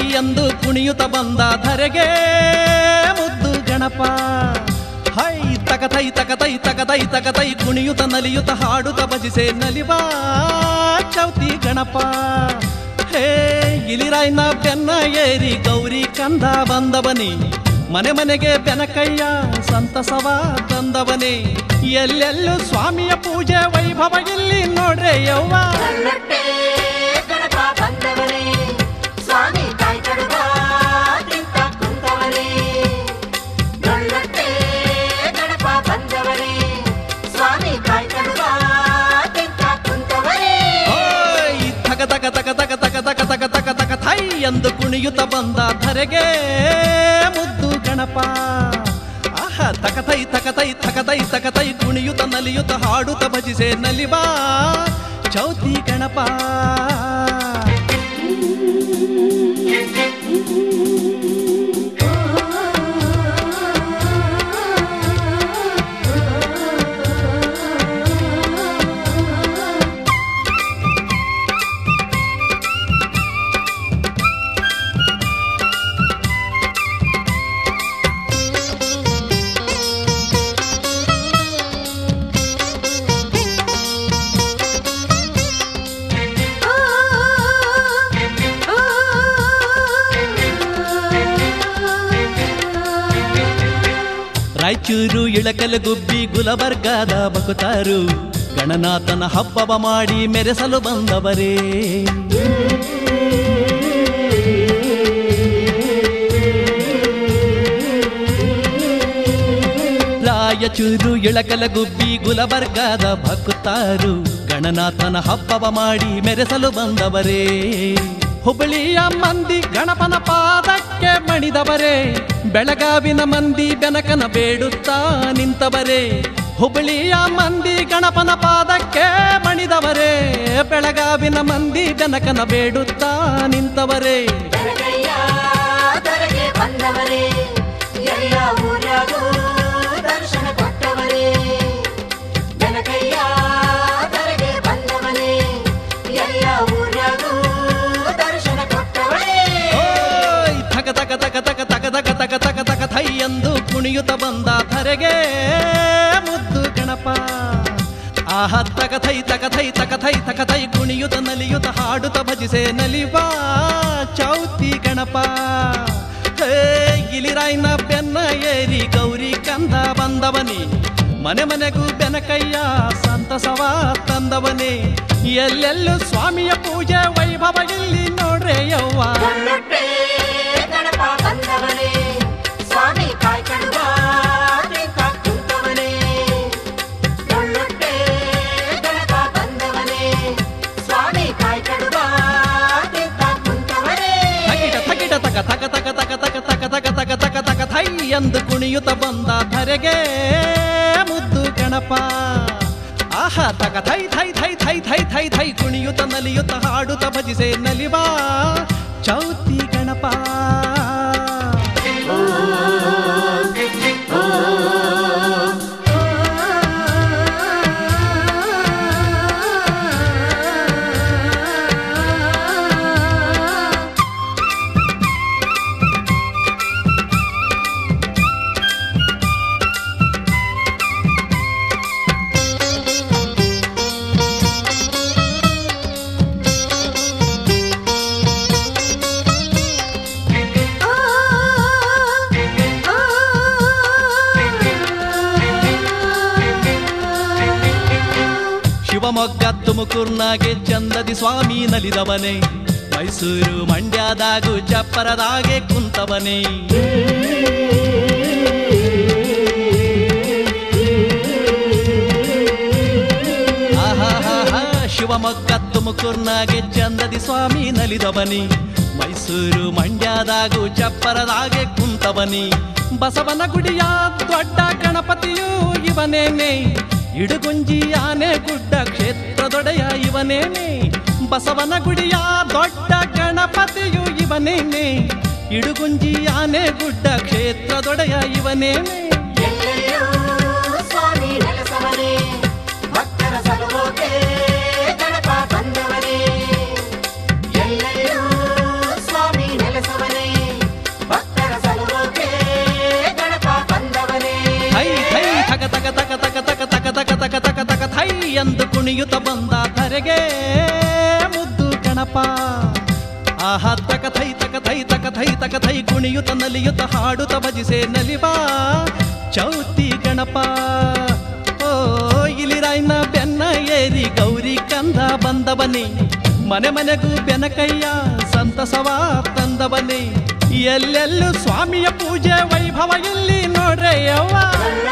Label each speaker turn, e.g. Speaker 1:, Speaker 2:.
Speaker 1: ಎಂದು ಕುಣಿಯುತ್ತ ಬಂದ ಧರೆಗೆ ಮುದ್ದು ಗಣಪ ಹೈ ತಕತೈ ತಕತೈ ತಕತೈ ತಕತೈ ಕುಣಿಯುತ್ತ ನಲಿಯುತ್ತ ಹಾಡುತ್ತ ಭಜಿಸೆ ನಲಿವಾ ಚೌತಿ ಗಣಪ ಹೇ ಗಿಲಿರಾಯ್ನ ಬೆನ್ನ ಏರಿ ಗೌರಿ ಕಂದ ಬಂದವನಿ ಮನೆ ಮನೆಗೆ ಬೆನಕಯ್ಯ ಸಂತಸವ ತಂದವನೇ ಎಲ್ಲೆಲ್ಲೂ ಸ್ವಾಮಿಯ ಪೂಜೆ ವೈಭವ ಇಲ್ಲಿ ನೋಡ್ರೆ ಯವ್ವ
Speaker 2: ಕಲ್ಲಟ್ಟೆ ಗಣಪ ಬಂದವರೇ ಸ್ವಾಮಿ ತಾಯಿ ಕಡುವ ತಿಂತ ಕುಂತವರೇ ಕಲ್ಲಟ್ಟೆ ಗಣಪ ಬಂದವರೇ ಸ್ವಾಮಿ ತಾಯಿ ಕಡುವ ತಿಂತ ಕುಂತವರೇ
Speaker 1: ಓಯ್ ತಕ ತಕ ತಕ ತಕ ತಕ ತಕ ತಕ ತಕ ತಕ ಥೈ ಎಂದು ಕುಣಿಯುತ್ತ ಬಂದ ಧರೆಗೆ ಮುದ್ದು ಗಣಪ ಆಹ ತಕತೈ ತಕತೈ ತಕತೈ ತಕತೈ ಕುಣಿಯುತ್ತ ನಲಿಯುತ್ತ ಹಾಡುತ್ತ ಭಜಿಸೆ ನಲಿಬಾ ಚೌತಿ ಗಣಪ ರಾಯಚೂರು ಇಳಕಲಗುಬ್ಬಿ ಗುಲಬರ್ಗಾದ ಬಕುತಾರು ಗಣನಾಥನ ಹಬ್ಬವ ಮಾಡಿ ಮೆರೆಸಲು ಬಂದವರೇ ರಾಯಚೂರು ಇಳಕಲಗುಬ್ಬಿ ಗುಲಬರ್ಗಾದ ಭಕ್ತಾರು ಗಣನಾಥನ ಹಬ್ಬವ ಮಾಡಿ ಮೆರೆಸಲು ಬಂದವರೇ ಹುಬ್ಬಳ್ಳಿಯ ಮಂದಿ ಗಣಪನ ಪಾದಕ್ಕೆ ಮಣಿದವರೇ ಬೆಳಗಾವಿನ ಮಂದಿ ಬೆನಕನ ಬೇಡುತ್ತಾ ನಿಂತವರೇ ಹುಬ್ಬಳ್ಳಿಯ ಮಂದಿ ಗಣಪನ ಪಾದಕ್ಕೆ ಮಣಿದವರೇ ಬೆಳಗಾವಿನ ಮಂದಿ ಬೆನಕನ ಬೇಡುತ್ತಾ ನಿಂತವರೇ
Speaker 2: ದರಗಯ್ಯ ದರಗೆ ಬಂದವರೇ ಎಲ್ಲ ಊರಾಗೂ ದರ್ಶನ ಕೊಟ್ಟವರೇ ಜನಕಯ್ಯ ದರಗೆ ಬಂದವರೇ ಎಲ್ಲ ಊರಾಗೂ ದರ್ಶನ ಕೊಟ್ಟವರೇ
Speaker 1: ಓಯ್ ತಕ ತಕ ತಕ ತಕ ತಕ ತಕ ತಕ ತಕ ತಕ ಥೈ ಎಂದು ಕುಣಿಯುತ್ತ ಬಂದ ಧರೆಗೆ ಮುದ್ದು ಗಣಪ ಆಹ ತಕ ಥೈ ತಕ ಥೈ ತಕ ಥೈ ತಕ ಥೈ ಕುಣಿಯುತ್ತ ನಲಿಯುತ್ತ ಹಾಡುತ್ತ ಭಜಿಸೆ ನಲಿವಾ ಚೌತಿ ಗಣಪ ಹೇ ಗಿಲಿರಾಯ್ನ ಬೆನ್ನ ಏರಿ ಗೌರಿ ಕಂದ ಬಂದವನಿ ಮನೆ ಮನೆಗೂ ಬೆನಕಯ್ಯ ಸಂತಸವ ತಂದವನೇ ಎಲ್ಲೆಲ್ಲೂ ಸ್ವಾಮಿಯ ಪೂಜೆ ವೈಭವ ಇಲ್ಲಿ ನೋಡ್ರೆ ಯವ್ವ
Speaker 2: ಕಲ್ಲಟ್ಟೆ ಗಣಪ ಬಂದವರೇ ಸ್ವಾಮಿ ಕಾಯ್ ಕಡುವ ತಿಂತ ಕುಂತವರೇ ಕಲ್ಲಟ್ಟೆ ಗಣಪ ಬಂದವರೇ ಸ್ವಾಮಿ ಕಾಯ್ ಕಡುವ ತಿಂತ ಕುಂತವರೇ
Speaker 1: ತಗಿಟ ತಗಿಟ ತಕ ತಕ ತಕ ತಕ ತಕ ತಕ ತಕ ತಕ ತಕ ತಕ ಥೈ ಎಂದು ಕುಣಿಯುತ್ತ ಬಂದ ಧರೆಗೆ ಮುದ್ದು ಗಣಪ ಆಹ ತಕ ಥೈ ಥೈ ಥೈ ಥೈ ಥೈ ಥೈ ಥೈ ಕುಣಿಯುತ್ತ ನಲಿಯುತ್ತ ಹಾಡುತ್ತ ಭಜಿಸೆ ನಲಿವಾ ಚೌತಿ ಗಣಪ ಶಿವಮೊಗ್ಗ ತುಮಕೂರ್ನಾಗೆ ಚಂದದಿ ಸ್ವಾಮಿ ನಲಿದವನೇ ಮೈಸೂರು ಮಂಡ್ಯದಾಗೂ ಚಪ್ಪರದಾಗೆ ಕುಂತವನೇ ಆಹಾಹಾಹಾ, ಶಿವಮೊಗ್ಗ ತುಮಕೂರ್ನಾಗೆ ಚಂದದಿ ಸ್ವಾಮಿ ನಲಿದವನಿ ಮೈಸೂರು ಮಂಡ್ಯದಾಗೂ ಚಪ್ಪರದಾಗೆ ಕುಂತವನಿ ಬಸವನ ಗುಡಿಯ ದೊಡ್ಡ ಗಣಪತಿಯು ಇವನೇನೆ ಇಡುಗುಂಜಿ ಆನೆ ಗುಡ್ಡ ಕ್ಷೇತ್ರದೊಡೆಯ ಇವನೇನೆ ಬಸವನ ಗುಡಿಯ ದೊಡ್ಡ ಗಣಪತಿಯು ಇವನೇನೆ ಇಡುಗುಂಜಿ ಆನೆ ಗುಡ್ಡ ಕ್ಷೇತ್ರದೊಡೆಯ ಇವನೇನೆ
Speaker 2: ಎಲ್ಲೆಲ್ಲೂ ಸ್ವಾಮಿ ನೆಲೆಸವರೇ ಭಕ್ತರ ಸಲುವೋಕೆ ಗಣಪ ಬಂದವರೇ ಎಲ್ಲೆಲ್ಲೂ ಸ್ವಾಮಿ ನೆಲೆಸವರೇ
Speaker 1: ಕುಣಿಯುತ್ತ ಬಂದ ಧರೆಗೆ ಮುದ್ದು ಗಣಪ ಆಹಾ ತಕ ಥೈ ತಕ ಥೈ ತಕ ಥೈ ತಕ ಥೈ ಕುಣಿಯುತ್ತ ನಲಿಯುತ್ತ ಹಾಡುತ್ತ ಭಜಿಸೆ ನಲಿಬಾ ಚೌತಿ ಗಣಪ ಓ ಇಲಿರಾಯ್ನ ಬೆನ್ನ ಏರಿ ಗೌರಿ ಕಂದ ಬಂದವನೇ ಮನೆ ಮನೆಗೂ ಬೆನಕಯ್ಯ ಸಂತಸವ ತಂದವನೇ ಎಲ್ಲೆಲ್ಲೂ ಸ್ವಾಮಿಯ ಪೂಜೆ ವೈಭವ ಇಲ್ಲಿ ನೋಡ್ರೆ ಯವ್ವ